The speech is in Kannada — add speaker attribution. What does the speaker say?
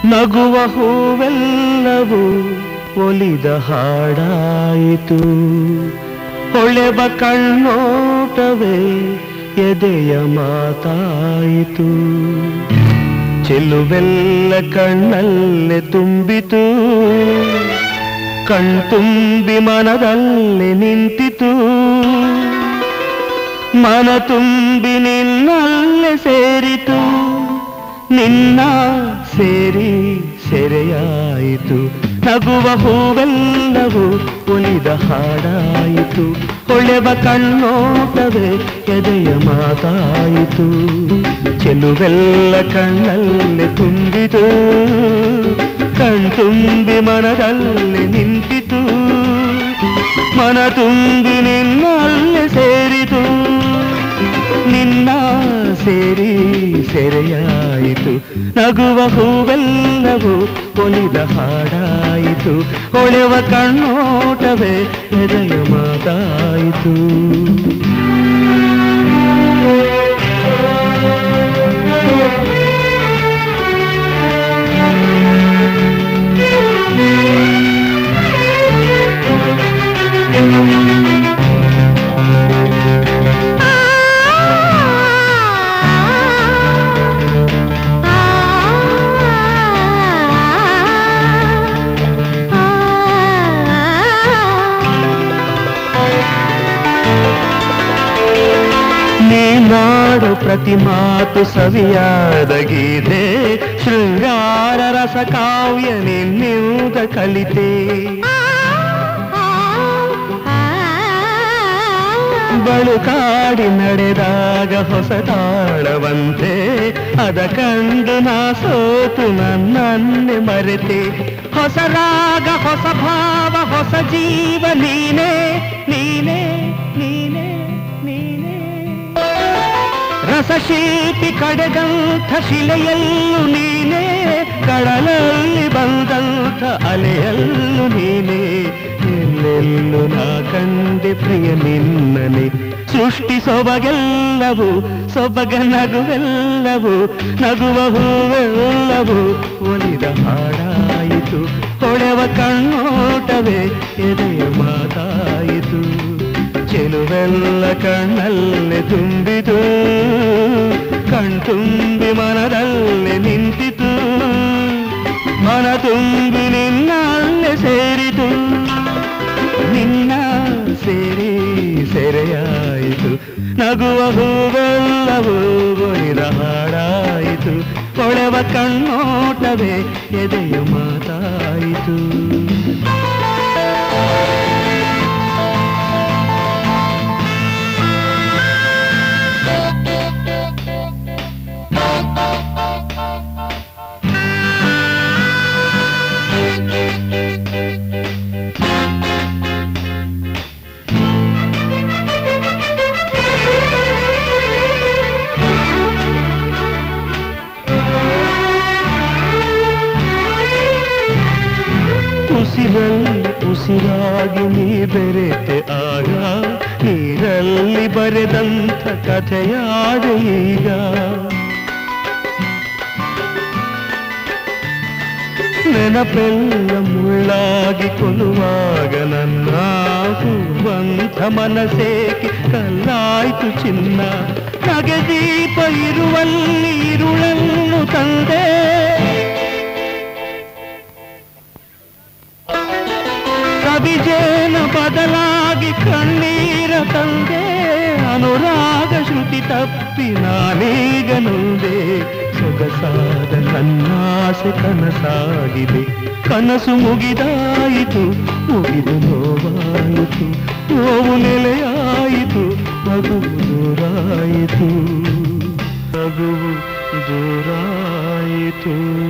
Speaker 1: ನಗುವ ಹೂವೆಲ್ಲವೂ ಒಲಿದ ಹಾಡಾಯಿತು ಹೊಳೆಬ ಕಣ್ಣೋಟವೇ ಎದೆಯ ಮಾತಾಯಿತು ಚೆಲುವೆಲ್ಲ ಕಣ್ಣಲ್ಲೇ ತುಂಬಿತು ಕಣ್ತುಂಬಿ ಮನದಲ್ಲಿ ನಿಂತಿತು ಮನ ತುಂಬಿ ನಿನ್ನಲ್ಲೇ ಸೇರಿತು ನಿನ್ನ ಸೇರಿ ಸೆರೆಯಾಯಿತು ನಗುವ ಹೂವೆಲ್ಲವೂ ಉಳಿದ ಹಾಡಾಯಿತು ಹೊಳೆವ ಕಣ್ಣೋಟವೇ ಎದೆಯ ಮಾತಾಯಿತು ಚೆಲುವೆಲ್ಲ ಕಣ್ಣಲ್ಲಿ ತುಂಬಿತು ಕಣ್ತುಂಬಿ ಮನದಲ್ಲಿ ನಿಂತಿತು ಮನ ತುಂಬಿ ನಿನ್ನಲ್ಲೇ ಸೇರಿತು ನಿನ್ನ ಸೇರಿ ಸೆರೆಯಾಯಿತು ನಗುವ ಹೂವೆಲ್ಲವೂ ಒಲಿದ ಹಾಡಾಯಿತು ಹೊಳೆವ ಕಣ್ಣೋಟವೇ ಎದೆಯ ಮಾತಾಯಿತು ನೀನಾಡು ಪ್ರತಿ ಮಾತು ಸವಿಯಾದ ಗೀತೆ ಶೃಂಗಾರ ರಸ ಕಾವ್ಯ ನಿನ್ನಿಂದ ಕಲಿತೆ ಬಳುಕಾಡಿ ನಡೆದಾಗ ಹೊಸ ತಾಳವಂತೆ ಅದ ಕಂಡು ನಾ ಸೋತು ನನ್ನನ್ನೇ ಮರೆತೆ ಹೊಸ ರಾಗ ಹೊಸ ಭಾವ ಹೊಸ ಜೀವ ನೀನೇ ನೀನೇ ನೀನೇ ನೀನೇ ರಸಶೀತಿ ಕಡೆದಂಥ ಶಿಲೆಯಲ್ಲೂ ನೀನೇ ಕಡಲಲ್ಲಿ ಬಂದಂಥ ಅಲೆಯಲ್ಲೂ ನೀನೇ ಎಲ್ಲೆಲ್ಲೂ ನಾ ಕಂಡೆ ಪ್ರಿಯ ನಿನ್ನನೆ ಸೃಷ್ಟಿ ಸೊಬಗೆಲ್ಲವೂ ಸೊಬಗ ನಗುವೆಲ್ಲವೂ ನಗುವ ಹೂವೆಲ್ಲವೂ ಒಲಿದ ಹಾಡಾಯಿತು ಹೊಳೆವ ಕಣ್ಣೋಟವೇ ಎದೆಯ ಮಾತಾಯಿತು ಚೆಲುವೆಲ್ಲ ಕಣ್ಣಲ್ಲೇ ತುಂಬಿತು ಕಣ್ತುಂಬಿ ಮನದಲ್ಲೇ ನಿಂತಿತು ಮನ ತುಂಬಿ ನಿನ್ನಲ್ಲೇ ಸೇರಿತು ನಿನ್ನ ಸೇರಿ ಸೆರೆಯಾಯಿತು ನಗುವ ಹೂವೆಲ್ಲವೂ ಒಲಿದ ಹಾಡಾಯಿತು ಕೊಳೆವ ಕಣ್ಣೋಟವೇ ಎದೆಯ ಮಾತಾಯಿತು ಉಸಿರಲ್ಲಿ ಉಸಿರಾಗಿ ನೀ ಬೆರೆತೆ ಆಗ ನೀರಲ್ಲಿ ಬರೆದಂಥ ಕಥೆಯಾದ ಈಗ ನೆನಪೆಲ್ಲ ಮುಳ್ಳಾಗಿ ಕೊಲ್ಲುವಾಗ ನನ್ನ ಹೂವಂಥ ಮನಸ್ಸೇಕೆ ಕಲ್ಲಾಯ್ತು ಚಿನ್ನ ನಗೆ ದೀಪ ಇರುವಲ್ಲಿ ಇರುಳನ್ನು ತಂದೆ ಕವಿಜೇನ ಬದಲಾಗಿ ಕಣ್ಣೀರ ತಂದೆ ಅನುರಾಗ ಶ್ರುತಿ ತಪ್ಪಿ ನಾನೀಗ ನೊಂದೆ ಸೊಗಸಾದ ನನ್ನಾಸೆ ಕನಸಾಗಿದೆ ಕನಸು ಮುಗಿದಾಯಿತು ಮುಗಿದು ನೋವಾಯಿತು ನೋವು ನೆಲೆಯಾಯಿತು ಮಗುವು ದೂರಾಯಿತು ಮಗುವು ದೂರಾಯಿತು